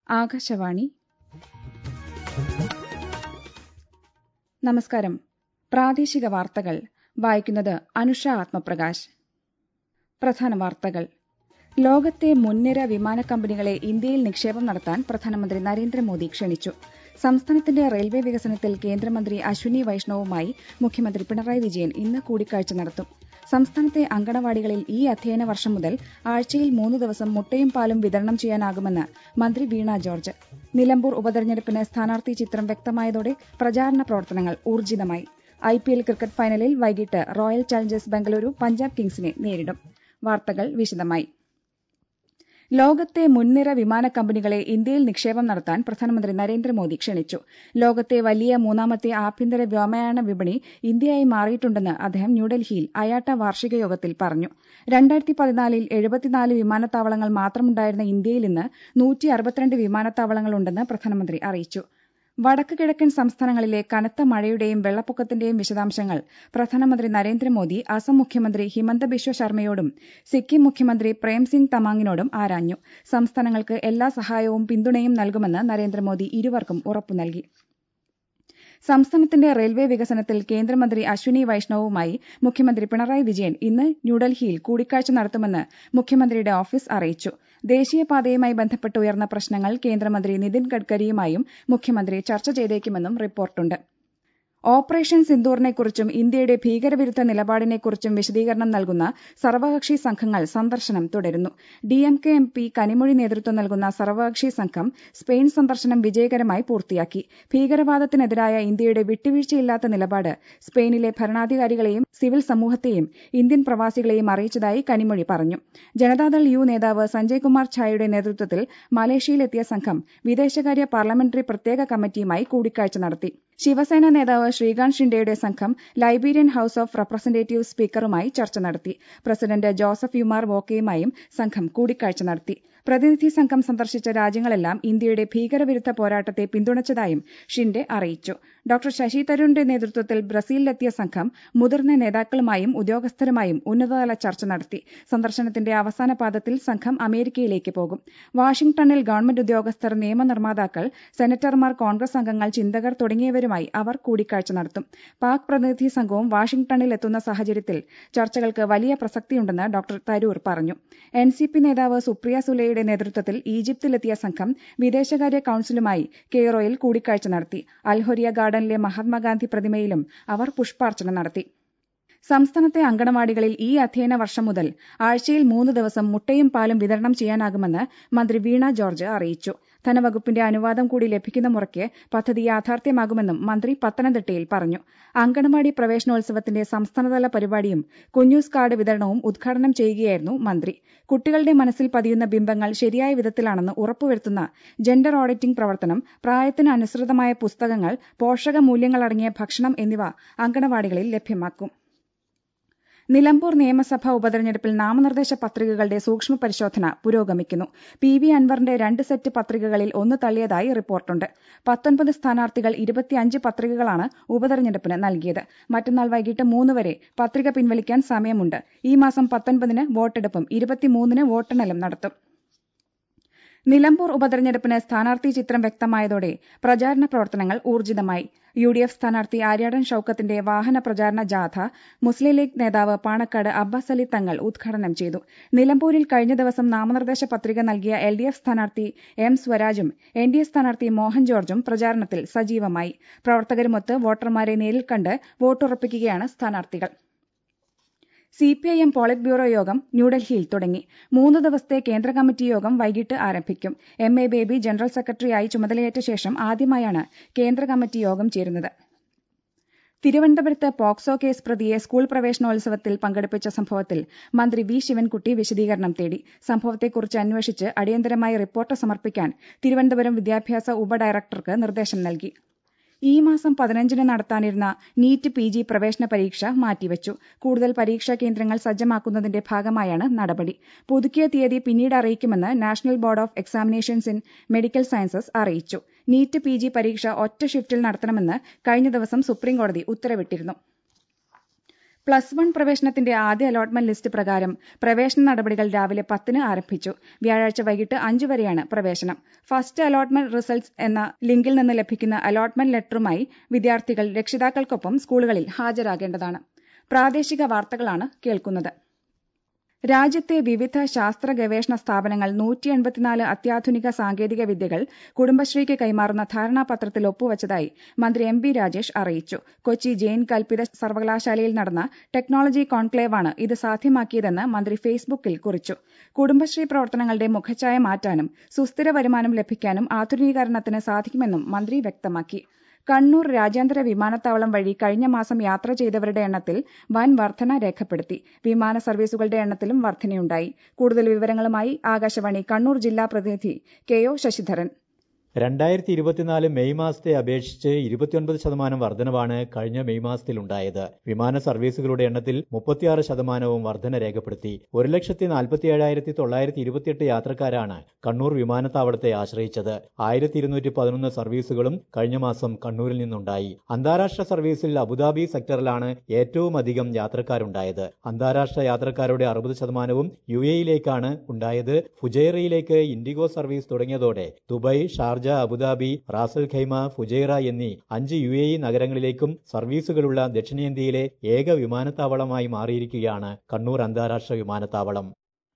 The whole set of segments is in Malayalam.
ആകാശവാണി നമസ്കാരം പ്രാദേശിക വാർത്തകൾ വായിക്കുന്നത് അനുഷ ആത്മപ്രകാശ് പ്രധാന വാർത്തകൾ ലോകത്തെ മുൻനിര വിമാന കമ്പനികളെ ഇന്ത്യയിൽ നിക്ഷേപം നടത്താൻ പ്രധാനമന്ത്രി നരേന്ദ്രമോദി ക്ഷണിച്ചു സംസ്ഥാനത്തിന്റെ റെയിൽവേ വികസനത്തിൽ കേന്ദ്രമന്ത്രി അശ്വിനി വൈഷ്ണവുമായി മുഖ്യമന്ത്രി പിണറായി വിജയൻ ഇന്ന് കൂടിക്കാഴ്ച നടത്തും സംസ്ഥാനത്തെ അങ്കണവാടികളിൽ ഈ അധ്യയന വർഷം മുതൽ ആഴ്ചയിൽ മൂന്ന് ദിവസം മുട്ടയും പാലും വിതരണം ചെയ്യാനാകുമെന്ന് മന്ത്രി വീണ ജോർജ് നിലമ്പൂർ ഉപതെരഞ്ഞെടുപ്പിന് സ്ഥാനാർത്ഥി ചിത്രം വ്യക്തമായതോടെ പ്രചാരണ പ്രവർത്തനങ്ങൾ ഊർജിതമായി ഐപിഎൽ ക്രിക്കറ്റ് ഫൈനലിൽ വൈകിട്ട് റോയൽ ചലഞ്ചേഴ്സ് ബംഗളൂരു പഞ്ചാബ് കിങ്സിനെ നേരിടും വാർത്തകൾ വിശദമായി ലോകത്തെ മുൻനിര വിമാന കമ്പനികളെ ഇന്ത്യയിൽ നിക്ഷേപം നടത്താൻ പ്രധാനമന്ത്രി നരേന്ദ്രമോദി ക്ഷണിച്ചു ലോകത്തെ വലിയ മൂന്നാമത്തെ ആഭ്യന്തര വ്യോമയാന വിപണി ഇന്ത്യയായി മാറിയിട്ടുണ്ടെന്ന് അദ്ദേഹം ന്യൂഡൽഹിയിൽ അയാട്ട വാർഷിക യോഗത്തിൽ പറഞ്ഞു രണ്ടായിരത്തി പതിനാലിൽ എഴുപത്തിനാല് വിമാനത്താവളങ്ങൾ മാത്രമുണ്ടായിരുന്ന ഇന്ത്യയിൽ ഇന്ന് നൂറ്റി അറുപത്തിരണ്ട് വിമാനത്താവളങ്ങളുണ്ടെന്ന് പ്രധാനമന്ത്രി അറിയിച്ചു വടക്ക് കിഴക്കൻ സംസ്ഥാനങ്ങളിലെ കനത്ത മഴയുടെയും വെള്ളപ്പൊക്കത്തിന്റെയും വിശദാംശങ്ങൾ പ്രധാനമന്ത്രി നരേന്ദ്രമോദി അസം മുഖ്യമന്ത്രി ഹിമന്ത ബിശ്വ ശർമ്മയോടും സിക്കിം മുഖ്യമന്ത്രി പ്രേംസിംഗ് തമാങ്ങിനോടും ആരാഞ്ഞു സംസ്ഥാനങ്ങൾക്ക് എല്ലാ സഹായവും പിന്തുണയും നൽകുമെന്ന് നരേന്ദ്രമോദി ഇരുവർക്കും ഉറപ്പു നൽകി സംസ്ഥാനത്തിന്റെ റെയിൽവേ വികസനത്തിൽ കേന്ദ്രമന്ത്രി അശ്വിനി വൈഷ്ണവുമായി മുഖ്യമന്ത്രി പിണറായി വിജയൻ ഇന്ന് ന്യൂഡൽഹിയിൽ കൂടിക്കാഴ്ച നടത്തുമെന്ന് മുഖ്യമന്ത്രിയുടെ ഓഫീസ് അറിയിച്ചു ദേശീയപാതയുമായി ബന്ധപ്പെട്ട് ഉയർന്ന പ്രശ്നങ്ങൾ കേന്ദ്രമന്ത്രി നിതിൻ ഗഡ്കരിയുമായും മുഖ്യമന്ത്രി ചർച്ച ചെയ്തേക്കുമെന്നും റിപ്പോർട്ടുണ്ട് ഓപ്പറേഷൻ സിന്ദൂറിനെക്കുറിച്ചും ഇന്ത്യയുടെ ഭീകരവിരുദ്ധ നിലപാടിനെക്കുറിച്ചും വിശദീകരണം നൽകുന്ന സർവകക്ഷി സംഘങ്ങൾ സന്ദർശനം തുടരുന്നു ഡിഎംകെ എം പി കനിമൊഴി നേതൃത്വം നൽകുന്ന സർവകക്ഷി സംഘം സ്പെയിൻ സന്ദർശനം വിജയകരമായി പൂർത്തിയാക്കി ഭീകരവാദത്തിനെതിരായ ഇന്ത്യയുടെ വിട്ടുവീഴ്ചയില്ലാത്ത നിലപാട് സ്പെയിനിലെ ഭരണാധികാരികളെയും സിവിൽ സമൂഹത്തെയും ഇന്ത്യൻ പ്രവാസികളെയും അറിയിച്ചതായി കനിമൊഴി പറഞ്ഞു ജനതാദൾ യു നേതാവ് സഞ്ജയ് കുമാർ ഛായയുടെ നേതൃത്വത്തിൽ മലേഷ്യയിലെത്തിയ സംഘം വിദേശകാര്യ പാർലമെന്ററി പ്രത്യേക കമ്മിറ്റിയുമായി കൂടിക്കാഴ്ച നടത്തി ശിവസേന നേതാവ് ശ്രീകാന്ത് ഷിൻഡെയുടെ സംഘം ലൈബീരിയൻ ഹൌസ് ഓഫ് റെപ്രസന്റേറ്റീവ് സ്പീക്കറുമായി ചർച്ച നടത്തി പ്രസിഡന്റ് ജോസഫ് യുമാർ വോക്കയുമായും സംഘം കൂടിക്കാഴ്ച നടത്തി പ്രതിനിധി സംഘം സന്ദർശിച്ച രാജ്യങ്ങളെല്ലാം ഇന്ത്യയുടെ ഭീകരവിരുദ്ധ പോരാട്ടത്തെ പിന്തുണച്ചതായും ഷിൻഡെ അറിയിച്ചു ഡോക്ടർ ശശി തരൂരിന്റെ നേതൃത്വത്തിൽ ബ്രസീലിലെത്തിയ സംഘം മുതിർന്ന നേതാക്കളുമായും ഉദ്യോഗസ്ഥരുമായും ഉന്നതതല ചർച്ച നടത്തി സന്ദർശനത്തിന്റെ അവസാന പാദത്തിൽ സംഘം അമേരിക്കയിലേക്ക് പോകും വാഷിംഗ്ടണിൽ ഗവൺമെന്റ് ഉദ്യോഗസ്ഥർ നിയമനിർമ്മാതാക്കൾ സെനറ്റർമാർ കോൺഗ്രസ് അംഗങ്ങൾ ചിന്തകർ തുടങ്ങിയവരുമായി അവർ കൂടിക്കാഴ്ച നടത്തും പാക് പ്രതിനിധി സംഘവും വാഷിംഗ്ടണിൽ എത്തുന്ന സാഹചര്യത്തിൽ ചർച്ചകൾക്ക് വലിയ പ്രസക്തിയുണ്ടെന്ന് ഡോക്ടർ തരൂർ പറഞ്ഞു എൻ സി പി നേതാവ് സുപ്രിയ സുലെയുടെ നേതൃത്വത്തിൽ ഈജിപ്തിലെത്തിയ സംഘം വിദേശകാര്യ കൌൺസിലുമായി കെയ്റോയിൽ കൂടിക്കാഴ്ച നടത്തി അൽഹൊരിയ ഗാർഡനിലെ മഹാത്മാഗാന്ധി പ്രതിമയിലും അവർ പുഷ്പാർച്ചന നടത്തി സംസ്ഥാനത്തെ അങ്കണവാടികളിൽ ഈ അധ്യയന വർഷം മുതൽ ആഴ്ചയിൽ മൂന്ന് ദിവസം മുട്ടയും പാലും വിതരണം ചെയ്യാനാകുമെന്ന് മന്ത്രി വീണ ജോർജ് അറിയിച്ചു ധനവകുപ്പിന്റെ അനുവാദം കൂടി ലഭിക്കുന്ന മുറയ്ക്ക് പദ്ധതി യാഥാർത്ഥ്യമാകുമെന്നും മന്ത്രി പത്തനംതിട്ടയിൽ പറഞ്ഞു അങ്കണവാടി പ്രവേശനോത്സവത്തിന്റെ സംസ്ഥാനതല പരിപാടിയും കുഞ്ഞൂസ് കാർഡ് വിതരണവും ഉദ്ഘാടനം ചെയ്യുകയായിരുന്നു മന്ത്രി കുട്ടികളുടെ മനസ്സിൽ പതിയുന്ന ബിംബങ്ങൾ ശരിയായ വിധത്തിലാണെന്ന് ഉറപ്പുവരുത്തുന്ന ജെൻഡർ ഓഡിറ്റിംഗ് പ്രവർത്തനം പ്രായത്തിന് അനുസൃതമായ പുസ്തകങ്ങൾ പോഷക മൂല്യങ്ങളടങ്ങിയ ഭക്ഷണം എന്നിവ അങ്കണവാടികളിൽ ലഭ്യമാക്കും നിലമ്പൂർ നിയമസഭാ ഉപതെരഞ്ഞെടുപ്പിൽ നാമനിർദ്ദേശ പത്രികകളുടെ സൂക്ഷ്മ പരിശോധന പുരോഗമിക്കുന്നു പി വി അൻവറിന്റെ രണ്ട് സെറ്റ് പത്രികകളിൽ ഒന്ന് തള്ളിയതായി റിപ്പോർട്ടുണ്ട് പത്തൊൻപത് സ്ഥാനാർത്ഥികൾ ഇരുപത്തിയഞ്ച് പത്രികകളാണ് ഉപതെരഞ്ഞെടുപ്പിന് നൽകിയത് മറ്റന്നാൾ വൈകിട്ട് മൂന്ന് വരെ പത്രിക പിൻവലിക്കാൻ സമയമുണ്ട് ഈ മാസം പത്തൊൻപതിന് വോട്ടെടുപ്പും ഇരുപത്തിമൂന്നിന് വോട്ടെണ്ണലും നടത്തും നിലമ്പൂർ ഉപതെരഞ്ഞെടുപ്പിന് സ്ഥാനാർത്ഥി ചിത്രം വ്യക്തമായതോടെ പ്രചാരണ പ്രവർത്തനങ്ങൾ ഊർജിതമായി യു ഡി എഫ് സ്ഥാനാർത്ഥി ആര്യാടൻ ഷൌക്കത്തിന്റെ വാഹന പ്രചാരണ ജാഥ മുസ്ലിം ലീഗ് നേതാവ് പാണക്കാട് അബ്ബാസ് അലി തങ്ങൾ ഉദ്ഘാടനം ചെയ്തു നിലമ്പൂരിൽ കഴിഞ്ഞ ദിവസം നാമനിർദ്ദേശ പത്രിക നൽകിയ എൽ ഡി എഫ് സ്ഥാനാർത്ഥി എം സ്വരാജും എൻ ഡി എ സ്ഥാനാർത്ഥി മോഹൻ ജോർജും പ്രചാരണത്തിൽ സജീവമായി പ്രവർത്തകരുമൊത്ത് വോട്ടർമാരെ നേരിൽ കണ്ട് വോട്ടുറപ്പിക്കുകയാണ് സ്ഥാനാർത്ഥികൾ സിപിഐഎം പോളിറ്റ് ബ്യൂറോ യോഗം ന്യൂഡൽഹിയിൽ തുടങ്ങി മൂന്ന് ദിവസത്തെ കേന്ദ്ര കമ്മിറ്റി യോഗം വൈകിട്ട് ആരംഭിക്കും എം എ ബേബി ജനറൽ സെക്രട്ടറിയായി ചുമതലയേറ്റ ശേഷം ആദ്യമായാണ് കേന്ദ്ര കമ്മിറ്റി യോഗം ചേരുന്നത് തിരുവനന്തപുരത്ത് പോക്സോ കേസ് പ്രതിയെ സ്കൂൾ പ്രവേശനോത്സവത്തിൽ പങ്കെടുപ്പിച്ച സംഭവത്തിൽ മന്ത്രി വി ശിവൻകുട്ടി വിശദീകരണം തേടി സംഭവത്തെക്കുറിച്ച് അന്വേഷിച്ച് അടിയന്തരമായി റിപ്പോർട്ട് സമർപ്പിക്കാൻ തിരുവനന്തപുരം വിദ്യാഭ്യാസ ഉപഡയറക്ടർക്ക് നിർദ്ദേശം നൽകി ഈ മാസം പതിനഞ്ചിന് നടത്താനിരുന്ന നീറ്റ് പി ജി പ്രവേശന പരീക്ഷ മാറ്റിവെച്ചു കൂടുതൽ പരീക്ഷാ കേന്ദ്രങ്ങൾ സജ്ജമാക്കുന്നതിന്റെ ഭാഗമായാണ് നടപടി പുതുക്കിയ തീയതി പിന്നീട് അറിയിക്കുമെന്ന് National Board of Examinations in Medical Sciences അറിയിച്ചു നീറ്റ് പി ജി പരീക്ഷ ഒറ്റ ഷിഫ്റ്റിൽ നടത്തണമെന്ന് കഴിഞ്ഞ ദിവസം സുപ്രീംകോടതി ഉത്തരവിട്ടിരുന്നു പ്ലസ് വൺ പ്രവേശനത്തിന്റെ ആദ്യ അലോട്ട്മെന്റ് ലിസ്റ്റ് പ്രകാരം പ്രവേശന നടപടികൾ രാവിലെ പത്തിന് ആരംഭിച്ചു വ്യാഴാഴ്ച വൈകിട്ട് അഞ്ചു വരെയാണ് പ്രവേശനം ഫസ്റ്റ് അലോട്ട്മെന്റ് റിസൾട്ട്സ് എന്ന ലിങ്കിൽ നിന്ന് ലഭിക്കുന്ന അലോട്ട്മെന്റ് ലെറ്ററുമായി വിദ്യാർത്ഥികൾ രക്ഷിതാക്കൾക്കൊപ്പം സ്കൂളുകളിൽ ഹാജരാകേണ്ടതാണ് പ്രാദേശിക വാർത്തകളാണ് കേൾക്കുന്നത് രാജ്യത്തെ വിവിധ ശാസ്ത്ര ഗവേഷണ സ്ഥാപനങ്ങൾ നൂറ്റി എൺപത്തിനാല് അത്യാധുനിക സാങ്കേതിക വിദ്യകൾ കുടുംബശ്രീക്ക് കൈമാറുന്ന ധാരണാപത്രത്തിൽ ഒപ്പുവച്ചതായി മന്ത്രി എം ബി രാജേഷ് അറിയിച്ചു കൊച്ചി ജെയിൻ കൽപ്പിത സർവകലാശാലയിൽ നടന്ന ടെക്നോളജി കോൺക്ലേവാണ് ഇത് സാധ്യമാക്കിയതെന്ന് മന്ത്രി ഫേസ്ബുക്കിൽ കുറിച്ചു കുടുംബശ്രീ പ്രവർത്തനങ്ങളുടെ മുഖച്ഛായ മാറ്റാനും സുസ്ഥിര വരുമാനം ലഭിക്കാനും ആധുനീകരണത്തിന് സാധിക്കുമെന്നും മന്ത്രി വ്യക്തമാക്കി കണ്ണൂർ രാജ്യാന്തര വിമാനത്താവളം വഴി കഴിഞ്ഞ മാസം യാത്ര ചെയ്തവരുടെ എണ്ണത്തിൽ വൻ വർധന രേഖപ്പെടുത്തി വിമാന സർവീസുകളുടെ എണ്ണത്തിലും വർധനയുണ്ടായി കൂടുതൽ വിവരങ്ങളുമായി ആകാശവാണി കണ്ണൂർ ജില്ലാ പ്രതിനിധി കെ ഒ ശശിധരൻ രണ്ടായിരത്തി ഇരുപത്തിനാല് മെയ് മാസത്തെ അപേക്ഷിച്ച് ഇരുപത്തിയൊൻപത് ശതമാനം വർധനവാണ് കഴിഞ്ഞ മെയ് മാസത്തിലുണ്ടായത് വിമാന സർവീസുകളുടെ എണ്ണത്തിൽ മുപ്പത്തിയാറ് ശതമാനവും വർധന രേഖപ്പെടുത്തി ഒരു ലക്ഷത്തി നാൽപ്പത്തി ഏഴായിരത്തി തൊള്ളായിരത്തി ഇരുപത്തിയെട്ട് യാത്രക്കാരാണ് കണ്ണൂർ വിമാനത്താവളത്തെ ആശ്രയിച്ചത് ആയിരത്തി ഇരുന്നൂറ്റി പതിനൊന്ന് സർവീസുകളും കഴിഞ്ഞ മാസം കണ്ണൂരിൽ നിന്നുണ്ടായി അന്താരാഷ്ട്ര സർവീസിൽ അബുദാബി സെക്ടറിലാണ് ഏറ്റവും അധികം യാത്രക്കാരുണ്ടായത് അന്താരാഷ്ട്ര യാത്രക്കാരുടെ അറുപത് ശതമാനവും യു എയിലേക്കാണ് ഉണ്ടായത് ഫുജൈറയിലേക്ക് ഇൻഡിഗോ സർവീസ് തുടങ്ങിയതോടെ Dubai Sharjah Abu Dhabi Ras al Khaimah Fujairah എന്നീ അഞ്ച് യു എ ഇ നഗരങ്ങളിലേക്കും സർവീസുകളുള്ള ദക്ഷിണേന്ത്യയിലെ ഏക വിമാനത്താവളമായി മാറിയിരിക്കുകയാണ് കണ്ണൂർ അന്താരാഷ്ട്ര വിമാനത്താവളം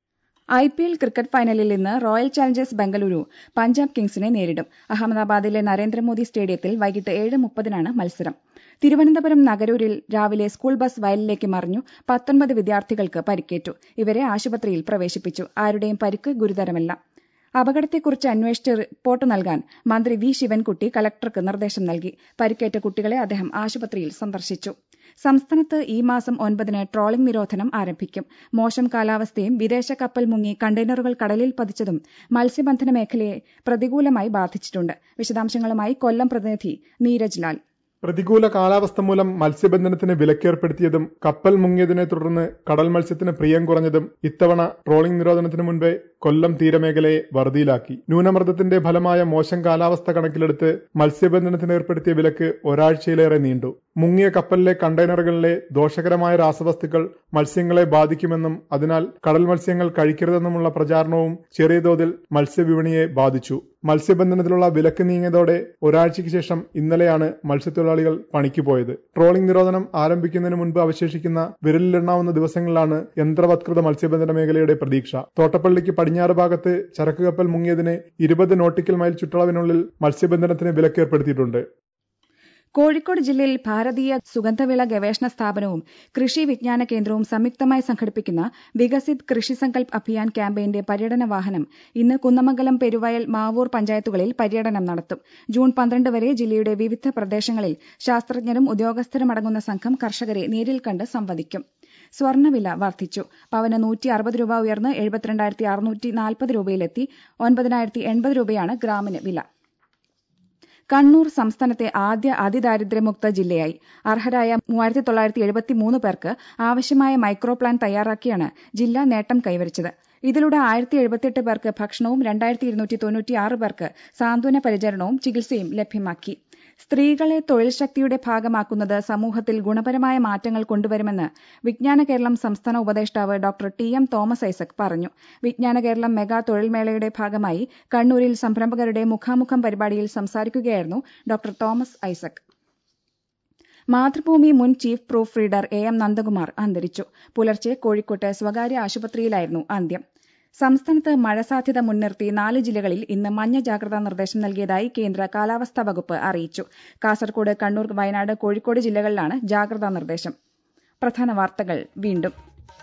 ഐ പി എൽ ക്രിക്കറ്റ് ഫൈനലിൽ ഇന്ന് റോയൽ ചാലഞ്ചേഴ്സ് ബംഗളൂരു പഞ്ചാബ് കിങ്സിനെ നേരിടും അഹമ്മദാബാദിലെ നരേന്ദ്രമോദി സ്റ്റേഡിയത്തിൽ വൈകിട്ട് ഏഴ് മുപ്പതിനാണ് മത്സരം തിരുവനന്തപുരം നഗരൂരിൽ രാവിലെ സ്കൂൾ ബസ് വയലിലേക്ക് മറിഞ്ഞു പത്തൊൻപത് വിദ്യാർത്ഥികൾക്ക് പരിക്കേറ്റു ഇവരെ ആശുപത്രിയിൽ പ്രവേശിപ്പിച്ചു ആരുടെയും പരിക്ക് ഗുരുതരമല്ല അപകടത്തെക്കുറിച്ച് അന്വേഷിച്ച് റിപ്പോർട്ട് നൽകാൻ മന്ത്രി വി ശിവൻകുട്ടി കലക്ടർക്ക് നിർദ്ദേശം നൽകി പരിക്കേറ്റ കുട്ടികളെ അദ്ദേഹം ആശുപത്രിയിൽ സന്ദർശിച്ചു സംസ്ഥാനത്ത് ഈ മാസം ഒൻപതിന് ട്രോളിംഗ് നിരോധനം ആരംഭിക്കും മോശം കാലാവസ്ഥയും വിദേശ കപ്പൽ മുങ്ങി കണ്ടെയ്നറുകൾ കടലിൽ പതിച്ചതും മത്സ്യബന്ധന മേഖലയെ പ്രതികൂലമായി ബാധിച്ചിട്ടുണ്ട് വിശദാംശങ്ങളുമായി കൊല്ലം പ്രതിനിധി നീരജ് ലാൽ പ്രതികൂല കാലാവസ്ഥ മൂലം മത്സ്യബന്ധനത്തിന് വിലക്കേർപ്പെടുത്തിയതും കപ്പൽ മുങ്ങിയതിനെ തുടർന്ന് കടൽ മത്സ്യത്തിന് പ്രിയം കുറഞ്ഞതും ഇത്തവണ ട്രോളിംഗ് നിരോധനത്തിന് മുൻപേ കൊല്ലം തീരമേഖലയെ വറുതിയിലാക്കി ന്യൂനമർദ്ദത്തിന്റെ ഫലമായ മോശം കാലാവസ്ഥ കണക്കിലെടുത്ത് മത്സ്യബന്ധനത്തിന് ഏർപ്പെടുത്തിയ വിലക്ക് ഒരാഴ്ചയിലേറെ നീണ്ടു മുങ്ങിയ കപ്പലിലെ കണ്ടെയ്നറുകളിലെ ദോഷകരമായ രാസവസ്തുക്കൾ മത്സ്യങ്ങളെ ബാധിക്കുമെന്നും അതിനാൽ കടൽ മത്സ്യങ്ങൾ കഴിക്കരുതെന്നുമുള്ള പ്രചാരണവും ചെറിയ തോതിൽ മത്സ്യവിപണിയെ ബാധിച്ചു മത്സ്യബന്ധനത്തിലുള്ള വിലക്ക് നീങ്ങിയതോടെ ഒരാഴ്ചയ്ക്ക് ശേഷം ഇന്നലെയാണ് മത്സ്യത്തൊഴിലാളികൾ പണിക്ക് പോയത് ട്രോളിംഗ് നിരോധനം ആരംഭിക്കുന്നതിന് മുൻപ് അവശേഷിക്കുന്ന വിരലിലെണ്ണാവുന്ന ദിവസങ്ങളിലാണ് യന്ത്രവത്കൃത മത്സ്യബന്ധന മേഖലയുടെ പ്രതീക്ഷ തോട്ടപ്പള്ളിക്ക് പടിഞ്ഞാറ് ഭാഗത്ത് ചരക്ക് കപ്പൽ മുങ്ങിയതിന് ഇരുപത് നോട്ടിക്കൽ മൈൽ ചുറ്റളവിനുള്ളിൽ മത്സ്യബന്ധനത്തിന് വിലക്കേർപ്പെടുത്തിയിട്ടുണ്ട് കോഴിക്കോട് ജില്ലയിൽ ഭാരതീയ സുഗന്ധവിള ഗവേഷണ സ്ഥാപനവും കൃഷി വിജ്ഞാന കേന്ദ്രവും സംയുക്തമായി സംഘടിപ്പിക്കുന്ന വികസിത് കൃഷി സങ്കൽപ് അഭിയാൻ ക്യാമ്പയിന്റെ പര്യടന വാഹനം ഇന്ന് കുന്നമംഗലം പെരുവയൽ മാവൂർ പഞ്ചായത്തുകളിൽ പര്യടനം നടത്തും ജൂൺ പന്ത്രണ്ട് വരെ ജില്ലയുടെ വിവിധ പ്രദേശങ്ങളിൽ ശാസ്ത്രജ്ഞരും ഉദ്യോഗസ്ഥരുമടങ്ങുന്ന സംഘം കർഷകരെ നേരിൽ കണ്ട് സംവദിക്കും സ്വർണ്ണവില വർദ്ധിച്ചു പവന് നൂറ്റി അറുപത് രൂപ ഉയർന്ന് എഴുപത്തിരണ്ടായിരത്തി അറുന്നൂറ്റി നാൽപ്പത് രൂപയിലെത്തി ഒൻപതിനായിരത്തി എൺപത് രൂപയാണ് ഗ്രാമിന് വില കണ്ണൂർ സംസ്ഥാനത്തെ ആദ്യ അതിദാരിദ്ര്യമുക്ത ജില്ലയായി അർഹരായ മൂവായിരത്തി തൊള്ളായിരത്തി എഴുപത്തി മൂന്ന് പേർക്ക് ആവശ്യമായ മൈക്രോ പ്ലാൻ തയ്യാറാക്കിയാണ് ജില്ല നേട്ടം കൈവരിച്ചത് ഇതിലൂടെ ആയിരത്തി എഴുപത്തിയെട്ട് പേർക്ക് ഭക്ഷണവും രണ്ടായിരത്തി ഇരുന്നൂറ്റി തൊണ്ണൂറ്റിയാറ് പേർക്ക് സാന്ത്വന പരിചരണവും ചികിത്സയും ലഭ്യമാക്കി സ്ത്രീകളെ തൊഴിൽ ശക്തിയുടെ ഭാഗമാക്കുന്നത് സമൂഹത്തിൽ ഗുണപരമായ മാറ്റങ്ങൾ കൊണ്ടുവരുമെന്ന് വിജ്ഞാന കേരളം സംസ്ഥാന ഉപദേഷ്ടാവ് doctor T M Thomas Isaac പറഞ്ഞു വിജ്ഞാന കേരളം മെഗാ തൊഴിൽമേളയുടെ ഭാഗമായി കണ്ണൂരിൽ സംരംഭകരുടെ മുഖാമുഖം പരിപാടിയിൽ സംസാരിക്കുകയായിരുന്നു ഡോക്ടർ തോമസ് ഐസക് മാതൃഭൂമി മുൻ chief proof reader A M Nandakumar അന്തരിച്ചു പുലർച്ചെ കോഴിക്കോട്ട് സ്വകാര്യ ആശുപത്രിയിലായിരുന്നു അന്ത്യം സംസ്ഥാനത്ത് മഴ സാധ്യത മുൻനിർത്തി നാല് ജില്ലകളിൽ ഇന്ന് മഞ്ഞ ജാഗ്രതാ നിർദ്ദേശം നൽകിയതായി കേന്ദ്ര കാലാവസ്ഥാ വകുപ്പ് അറിയിച്ചു കാസർകോട് കണ്ണൂർ വയനാട് കോഴിക്കോട് ജില്ലകളിലാണ് ജാഗ്രതാ നിർദ്ദേശം പ്രധാന വാർത്തകൾ വീണ്ടും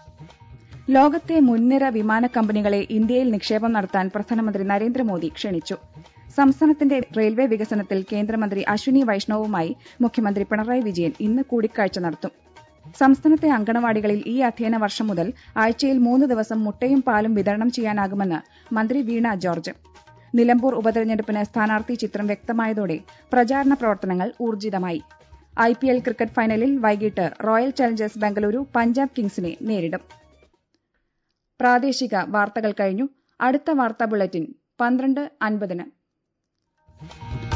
ലോകത്തെ മുൻനിര വിമാന കമ്പനികളെ ഇന്ത്യയിൽ നിക്ഷേപം നടത്താൻ പ്രധാനമന്ത്രി നരേന്ദ്രമോദി ക്ഷണിച്ചു സംസ്ഥാനത്തിന്റെ റെയിൽവേ വികസനത്തിൽ കേന്ദ്രമന്ത്രി അശ്വിനി വൈഷ്ണവുമായി മുഖ്യമന്ത്രി പിണറായി വിജയൻ ഇന്ന് കൂടിക്കാഴ്ച നടത്തും സംസ്ഥാനത്തെ അങ്കണവാടികളിൽ ഈ അധ്യയന വർഷം മുതൽ ആഴ്ചയിൽ മൂന്ന് ദിവസം മുട്ടയും പാലും വിതരണം ചെയ്യാനാകുമെന്ന് മന്ത്രി വീണ ജോർജ് നിലമ്പൂർ ഉപതെരഞ്ഞെടുപ്പിന് സ്ഥാനാർത്ഥി ചിത്രം വ്യക്തമായതോടെ പ്രചാരണ പ്രവർത്തനങ്ങൾ ഊർജിതമായി ഐ പി എൽ ക്രിക്കറ്റ് ഫൈനലിൽ വൈകിട്ട് റോയൽ ചലഞ്ചേഴ്സ് ബംഗളൂരു പഞ്ചാബ് കിങ്സിനെ നേരിടും പ്രാദേശിക വാർത്തകൾ കഴിഞ്ഞു അടുത്ത വാർത്താ ബുള്ളറ്റിൻ പന്ത്രണ്ട് അൻപതിന്